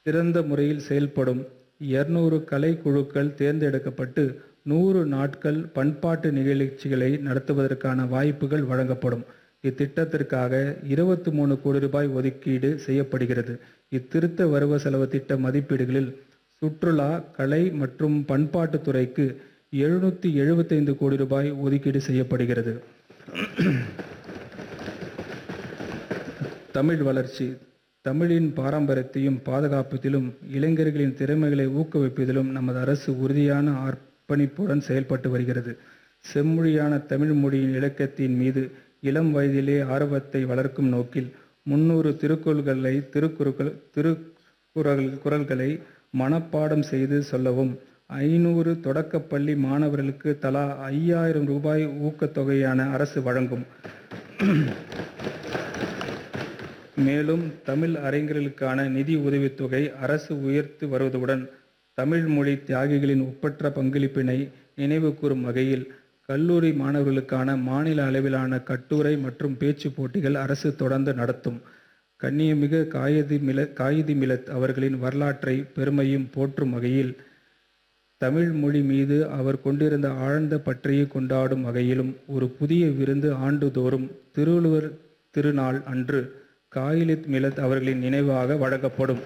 சிறந்த முறையில் செயல்படும் 200 கலைக்குழுக்கள் தேர்ந்தெடுக்கப்பட்டு 100 நாட்கள் பண்பாட்டு நிகழ்ச்சிகளை நடத்துவதற்கான வாய்ப்புகள் வழங்கப்படும். இத்திட்டத்திற்காக 23 கோடி ரூபாய் ஒதுக்கீடு செய்யப்படுகிறது. இத்திருத்த வரவு செலவு திட்ட மதிப்பீடுகளில் சுற்றுலா, கலை மற்றும் பண்பாட்டுத் துறைக்கு 775 கோடி ரூபாய் ஒதுக்கீடு செய்யப்படுகிறது. தமிழ் வளர்ச்சி தமிழின் பாரம்பரியத்தையும் பாதுகாப்பதிலும், இளைஞர்களின் திறமைகளை ஊக்குவிப்பதிலும் நமது அரசு உறுதியான அர்ப்பணிப்புடன் செயல்பட்டு வருகிறது. செம்மொழியான தமிழ் மொழியின் இலக்கியத்தின் மீது இளம் வயதிலே ஆர்வத்தை வளர்க்கும் நோக்கில் 300 திருக்குறள்களை திருக்குறள்களை மனப்பாடம் செய்து சொல்லவும், 500 தொடக்கப்பள்ளி மாணவர்களுக்கு தலா 5000 ரூபாய் ஊக்கத்தொகையான அரசு வழங்கும். மேலும் தமிழ் அறிஞர்களுக்கான நிதி உதவித்தொகை அரசு உயர்த்தி வருவதுடன், தமிழ் மொழி தியாகிகளின் ஒப்பற்ற பங்களிப்பினை நினைவுகூரும் வகையில் கல்லூரி மாணவர்களுக்கான மாநில அளவிலான கட்டுரை மற்றும் பேச்சுப் போட்டிகள் அரசு தொடர்ந்து நடத்தும். கண்ணியமிகு காயிது மில்லத் அவர்களின் வரலாற்றையும் பெருமையையும் போற்றும் வகையிலும், தமிழ் மொழி மீது அவர் கொண்டிருந்த ஆழ்ந்த பற்றைக் கொண்டாடும் வகையிலும் ஒரு புதிய விருந்து ஆண்டுதோறும் திருவள்ளுவர் திருநாள் அன்று காயிது மில்லத் அவர்களின் நினைவாக வழங்கப்படும்.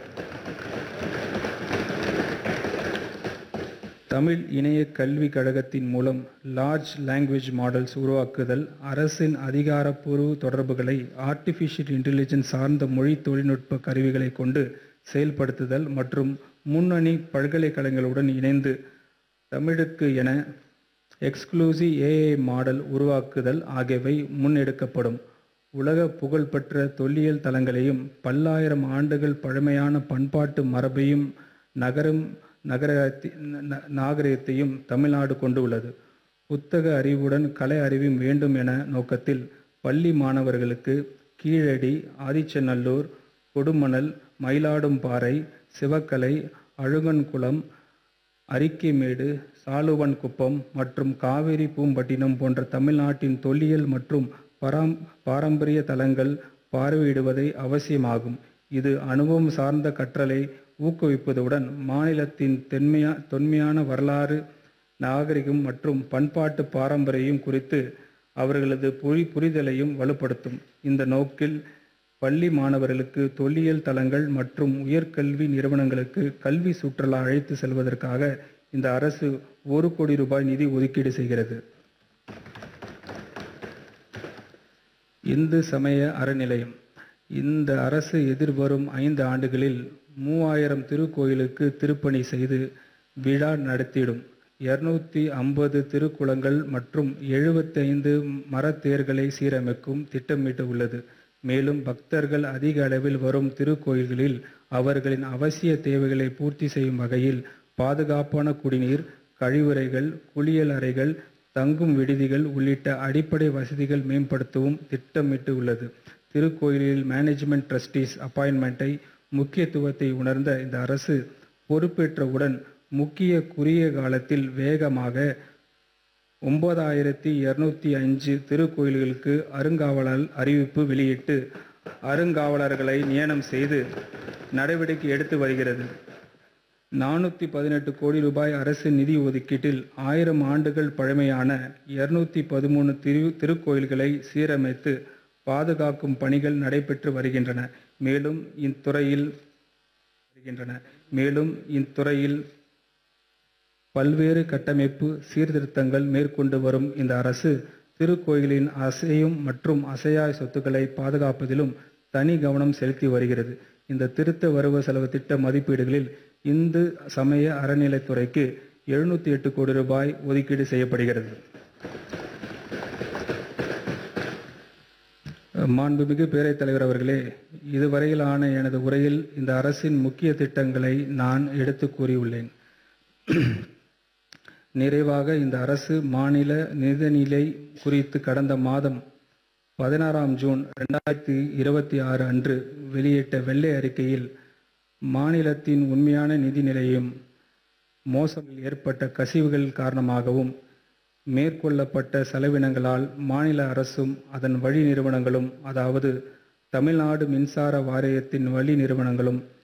தமிழ் இணையக் கல்விக் கழகத்தின் மூலம் லார்ஜ் லாங்குவேஜ் மாடல்ஸ் உருவாக்குதல், அரசின் அதிகாரப்பூர்வ தொடர்புகளை ஆர்டிபிஷியல் இன்டெலிஜென்ஸ் சார்ந்த மொழி தொழில்நுட்ப கருவிகளைக் கொண்டு செயல்படுத்துதல் மற்றும் முன்னணி பல்கலைக்கழகங்களுடன் இணைந்து தமிழுக்கு என எக்ஸ்குளூசிவ் ஏஐ மாடல் உருவாக்குதல் ஆகியவை முன்னெடுக்கப்படும். உலகப் புகழ்பெற்ற தொல்லியல் தலங்களையும், பல்லாயிரம் ஆண்டுகள் பழமையான பண்பாட்டு மரபையும், நாகரிகத்தையும் தமிழ்நாடு கொண்டுள்ளது. புத்தக அறிவுடன் கலை அறிவும் வேண்டும் என்ற நோக்கத்தில் பள்ளி மாணவர்களுக்கு கீழடி, ஆதிச்சநல்லூர், கொடுமணல், மயிலாடும்பாறை, சிவகளை, அழகன்குளம், அரிக்கைமேடு, சாலுவன்குப்பம் மற்றும் காவிரி பூம்பட்டினம் போன்ற தமிழ்நாட்டின் தொல்லியல் மற்றும் பாரம்பரிய தலங்களை பார்வையிடுவது அவசியமாகும். இது அனுபவம் சார்ந்த கற்றலை ஊக்குவிப்பதுடன், மாநிலத்தின் தொன்மையான வரலாறு, நாகரிகம் மற்றும் பண்பாட்டு பாரம்பரியம் குறித்த அவர்களது புரிதலையும் வலுப்படுத்தும். இந்த நோக்கில் பள்ளி மாணவர்களுக்கு தொல்லியல் தலங்கள் மற்றும் உயர்கல்வி நிறுவனங்களுக்கு கல்வி சுற்றுலா அழைத்துச் செல்வதற்காக இந்த அரசு ஒரு கோடி ரூபாய் நிதி ஒதுக்கீடு செய்கிறது. இந்து சமய அறநிலையம் இந்த அரசு எதிர்வரும் ஐந்து ஆண்டுகளில் மூவாயிரம் திருக்கோயிலுக்கு திருப்பணி செய்து விழா நடத்திடும். 250 திருக்குளங்கள் மற்றும் 75 மரத்தேர்களை சீரமைக்கவும் திட்டமிட்டுள்ளது. மேலும் பக்தர்கள் அதிக அளவில் வரும் திருக்கோயில்களில் அவர்களின் அவசிய தேவைகளை பூர்த்தி செய்யும் வகையில் பாதுகாப்பான குடிநீர், கழிவறைகள், குளியலறைகள், தங்கும் விடுதிகள் உள்ளிட்ட அடிப்படை வசதிகளை மேம்படுத்தவும் திட்டமிட்டுள்ளது. திருக்கோயில் மேனேஜ்மென்ட் டிரஸ்டீஸ் அப்பாயின்ட்மென்ட் முக்கியத்துவத்தை உணர்ந்த இந்த அரசு பொறுப்பேற்றவுடன் முக்கிய குறுகிய காலத்தில் வேகமாக 9205 திருக்கோயில்களுக்கு அறங்காவலர் அறிவிப்பு வெளியிட்டு, அறங்காவலர்களை நியமனம் செய்து நடவடிக்கை எடுத்து வருகிறது. 418 கோடி ரூபாய் அரசு நிதி ஒதுக்கீட்டில் ஆயிரம் ஆண்டுகள் பழமையான 213 திருக்கோயில்களை சீரமைத்து பாதுகாக்கும் பணிகள் நடைபெற்று வருகின்றன. மேலும் இத்துறையில் பல்வேறு கட்டமைப்பு சீர்திருத்தங்களை மேற்கொண்டு வரும் இந்த அரசு, திருக்கோயில்களின் அசையும் மற்றும் அசையா சொத்துக்களை பாதுகாப்பதிலும் தனி கவனம் செலுத்தி வருகிறது. இந்த திருத்த வரவு செலவு திட்ட மதிப்பீடுகளில் இந்து சமய அறநிலையத்துறைக்கு 708 கோடி ரூபாய் ஒதுக்கீடு செய்யப்படுகிறது. மாண்புமிகு பேரவைத் தலைவர் அவர்களே, இதுவரையிலான எனது உரையில் இந்த அரசின் முக்கிய திட்டங்களை நான் எடுத்துக் கூறியுள்ளேன். நிறைவாக இந்த அரசு மாநில நிதிநிலை குறித்து கடந்த மாதம் பதினாறாம் ஜூன் இரண்டாயிரத்து இருபத்தாறு அன்று வெளியிட்ட வெள்ளை அறிக்கையில், மாநிலத்தின் உண்மையான நிதி நிலையையும், மோசடியில் ஏற்பட்ட கசிவுகள் காரணமாகவும் மேற்கொள்ளப்பட்ட செலவினங்களால் மாநில அரசும், அதன் வழி நிறுவனங்களும் அதாவது தமிழ்நாடு மின்சார வாரியத்தின் வழி நிறுவனங்களும்